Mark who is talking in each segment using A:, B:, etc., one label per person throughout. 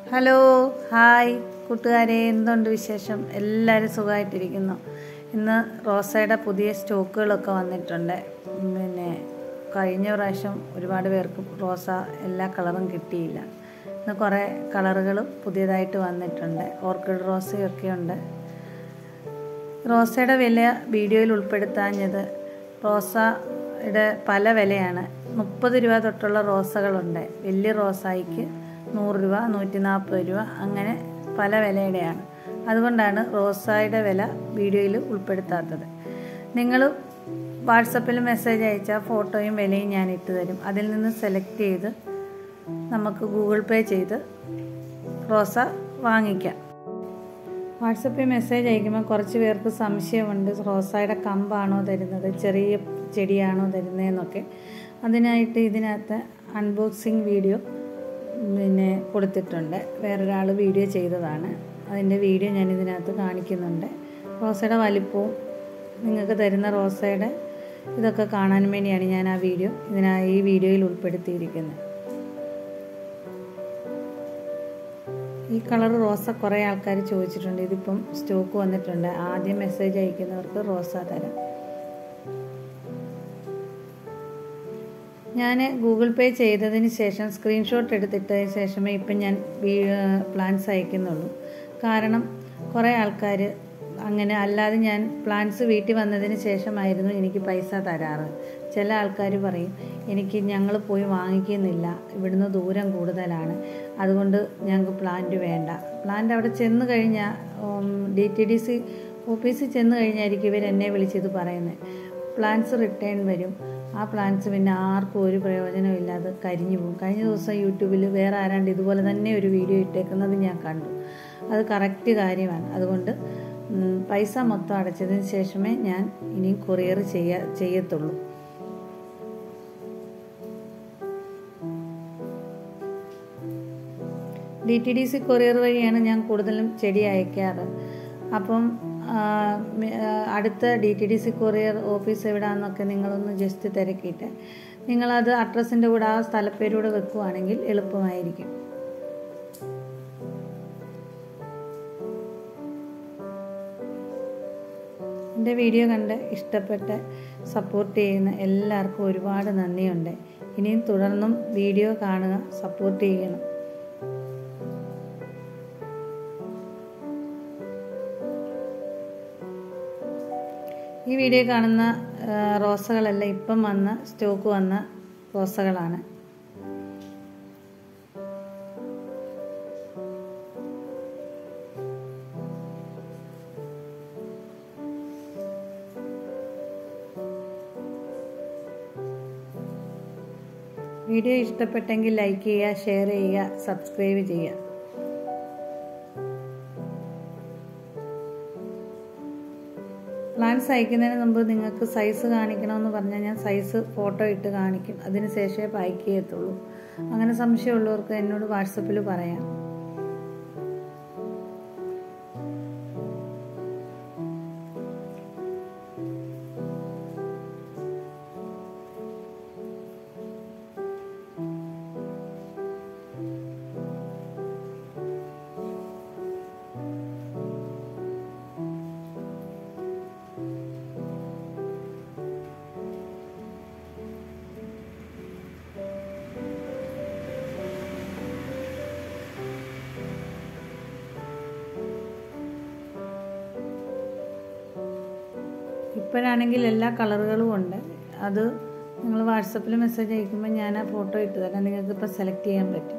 A: hello hi കൂട്ടുകാരെ എന്തുണ്ട് വിശേഷം എല്ലാവരും സുഖമായിട്ടിരിക്കുന്നു ഇന്ന് റോസയുടെ പുതിയ സ്റ്റോക്കുകളൊക്കെ വന്നിട്ടുണ്ട് പിന്നെ കഴിഞ്ഞ പ്രാവശ്യം ഒരുപാട് പേർക്ക് റോസ എല്ലാ കളറും കിട്ടിയില്ല ഇന്ന് കുറേ കളറുകൾ പുതിയതായിട്ട് വന്നിട്ടുണ്ട് ഓർക്കിഡ് റോസയൊക്കെ ഉണ്ട് റോസയുടെ വില വീഡിയോയിൽ ഉൾപ്പെടുത്താഞ്ഞത് റോസയുടെ പല വിലയാണ് മുപ്പത് രൂപ തൊട്ടുള്ള റോസകളുണ്ട് വലിയ റോസായിക്ക് നൂറ് രൂപ നൂറ്റി നാൽപ്പത് രൂപ അങ്ങനെ പല വിലയുടെയാണ് അതുകൊണ്ടാണ് റോസായുടെ വില വീഡിയോയിൽ ഉൾപ്പെടുത്താത്തത് നിങ്ങൾ വാട്സപ്പിൽ മെസ്സേജ് അയച്ചാൽ ഫോട്ടോയും വിലയും ഞാൻ ഇട്ട് തരും അതിൽ നിന്ന് സെലക്ട് ചെയ്ത് നമുക്ക് ഗൂഗിൾ പേ ചെയ്ത് റോസ വാങ്ങിക്കാം വാട്സപ്പിൽ മെസ്സേജ് അയക്കുമ്പോൾ കുറച്ച് പേർക്ക് സംശയമുണ്ട് റോസായുടെ കമ്പാണോ തരുന്നത് ചെറിയ ചെടിയാണോ തരുന്നതെന്നൊക്കെ അതിനായിട്ട് ഇതിനകത്ത് അൺബോക്സിങ് വീഡിയോ പിന്നെ കൊടുത്തിട്ടുണ്ട് വേറൊരാൾ വീഡിയോ ചെയ്തതാണ് അതിൻ്റെ വീഡിയോ ഞാൻ ഇതിനകത്ത് കാണിക്കുന്നുണ്ട് റോസയുടെ വലിപ്പവും നിങ്ങൾക്ക് തരുന്ന റോസയുടെ ഇതൊക്കെ കാണാൻ വേണ്ടിയാണ് ഞാൻ ആ വീഡിയോ ഇതിനാ ഈ വീഡിയോയിൽ ഉൾപ്പെടുത്തിയിരിക്കുന്നത് ഈ കളർ റോസ കുറേ ആൾക്കാർ ചോദിച്ചിട്ടുണ്ട് ഇതിപ്പം സ്റ്റോക്ക് വന്നിട്ടുണ്ട് ആദ്യം മെസ്സേജ് അയക്കുന്നവർക്ക് റോസ തരാം ഞാൻ ഗൂഗിൾ പേ ചെയ്തതിന് ശേഷം സ്ക്രീൻഷോട്ട് എടുത്തിട്ടതിന് ശേഷമേ ഇപ്പം ഞാൻ പ്ലാൻസ് അയക്കുന്നുള്ളൂ കാരണം കുറേ ആൾക്കാർ അങ്ങനെ അല്ലാതെ ഞാൻ പ്ലാൻസ് വീട്ടിൽ വന്നതിന് ശേഷമായിരുന്നു എനിക്ക് പൈസ തരാറ് ചില ആൾക്കാർ പറയും എനിക്ക് ഞങ്ങൾ പോയി വാങ്ങിക്കുന്നില്ല ഇവിടുന്ന് ദൂരം കൂടുതലാണ് അതുകൊണ്ട് ഞങ്ങൾക്ക് പ്ലാന്റ് വേണ്ട പ്ലാന്റ് അവിടെ ചെന്ന് കഴിഞ്ഞാൽ ഡി ടി ഡി സി ഓഫീസിൽ ചെന്ന് കഴിഞ്ഞായിരിക്കും ഇവർ എന്നെ വിളിച്ചത് പറയുന്നത് പ്ലാൻസ് റിട്ടേൺ വരും ആ പ്ലാൻസ് പിന്നെ ആർക്കും ഒരു പ്രയോജനമില്ലാതെ കരിഞ്ഞു പോകും കഴിഞ്ഞ ദിവസം യൂട്യൂബിൽ വേറെ ആരാണ്ട് ഇതുപോലെ തന്നെ ഒരു വീഡിയോ ഇട്ടേക്കുന്നത് ഞാൻ കണ്ടു അത് കറക്റ്റ് കാര്യമാണ് അതുകൊണ്ട് പൈസ മൊത്തം അടച്ചതിന് ശേഷമേ ഞാൻ ഇനി കൊറിയർ ചെയ്യ ചെയ്യത്തുള്ളൂ D T D C courier വഴിയാണ് ഞാൻ കൂടുതലും ചെടി അയക്കാറ് അപ്പം അടുത്ത D T D C courier office എവിടെയാണെന്നൊക്കെ നിങ്ങളൊന്ന് ജസ്റ്റ് തിരക്കിയിട്ട് നിങ്ങളത് അഡ്രസ്സിൻ്റെ കൂടെ ആ സ്ഥലപ്പേരൂടെ വെക്കുവാണെങ്കിൽ എളുപ്പമായിരിക്കും എൻ്റെ വീഡിയോ കണ്ട് ഇഷ്ടപ്പെട്ട് സപ്പോർട്ട് ചെയ്യുന്ന എല്ലാവർക്കും ഒരുപാട് നന്ദിയുണ്ട് ഇനിയും തുടർന്നും വീഡിയോ കാണുക സപ്പോർട്ട് ചെയ്യണം ഈ വീഡിയോ കാണുന്ന റോസകളെല്ലാം ഇപ്പം വന്ന സ്റ്റോക്ക് വന്ന റോസകളാണ് വീഡിയോ ഇഷ്ടപ്പെട്ടെങ്കിൽ ലൈക്ക് ചെയ്യുക ഷെയർ ചെയ്യുക സബ്സ്ക്രൈബ് ചെയ്യുക പ്ലാൻസ് അയക്കുന്നതിന് മുമ്പ് നിങ്ങൾക്ക് സൈസ് കാണിക്കണമെന്ന് പറഞ്ഞാൽ ഞാൻ സൈസ് ഫോട്ടോ ഇട്ട് കാണിക്കും അതിന് ശേഷമേ പാക്ക് ചെയ്യത്തുള്ളൂ അങ്ങനെ സംശയമുള്ളവർക്ക് എന്നോട് വാട്സപ്പിൽ പറയാം ഇപ്പോഴാണെങ്കിൽ എല്ലാ കളറുകളും ഉണ്ട് അത് നിങ്ങൾ വാട്സപ്പിൽ മെസ്സേജ് അയക്കുമ്പോൾ ഞാൻ ആ ഫോട്ടോ ഇട്ട് തരാം നിങ്ങൾക്ക് ഇപ്പോൾ സെലക്ട് ചെയ്യാൻ പറ്റും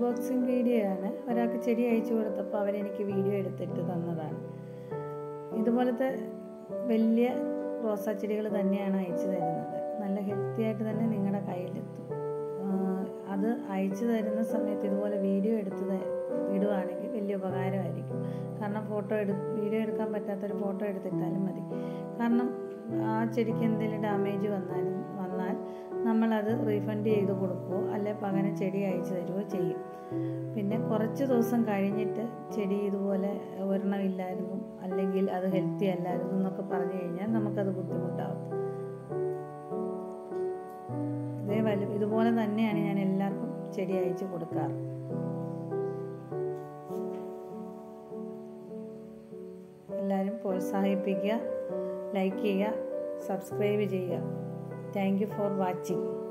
A: അൺബോക്സിങ് വീഡിയോ ആണ് ഒരാൾക്ക് ചെടി അയച്ചു കൊടുത്തപ്പോൾ അവരെനിക്ക് വീഡിയോ എടുത്തിട്ട് തന്നതാണ് ഇതുപോലത്തെ വലിയ റോസാ ചെടികൾ തന്നെയാണ് അയച്ചു തരുന്നത് നല്ല ഹെൽത്തി ആയിട്ട് തന്നെ നിങ്ങളുടെ കയ്യിലെത്തും അത് അയച്ചു തരുന്ന സമയത്ത് ഇതുപോലെ വീഡിയോ എടുത്ത് ഇടുവാണെങ്കിൽ വലിയ ഉപകാരമായിരിക്കും കാരണം ഫോട്ടോ എടു വീഡിയോ എടുക്കാൻ പറ്റാത്തൊരു ഫോട്ടോ എടുത്തിട്ടാലും മതി കാരണം ആ ചെടിക്ക് എന്തെങ്കിലും ഡാമേജ് വന്നാലും വന്നാൽ നമ്മളത് റീഫണ്ട് ചെയ്ത് കൊടുക്കുകയോ അല്ലെ പകരം ചെടി അയച്ചു തരുകയോ ചെയ്യും പിന്നെ കുറച്ച് ദിവസം കഴിഞ്ഞിട്ട് ചെടി ഇതുപോലെ ഒരെണ്ണമില്ലായിരുന്നു അല്ലെങ്കിൽ അത് ഹെൽത്തി അല്ലായിരുന്നു എന്നൊക്കെ പറഞ്ഞു കഴിഞ്ഞാൽ നമുക്കത് ബുദ്ധിമുട്ടാവും ഇതേ വലു ഇതുപോലെ തന്നെയാണ് ഞാൻ എല്ലാവർക്കും ചെടി അയച്ചു കൊടുക്കാറ് എല്ലാവരും പ്രോത്സാഹിപ്പിക്കുക ലൈക്ക് ചെയ്യുക സബ്സ്ക്രൈബ് ചെയ്യുക താങ്ക് യു ഫോർ വാച്ചിങ്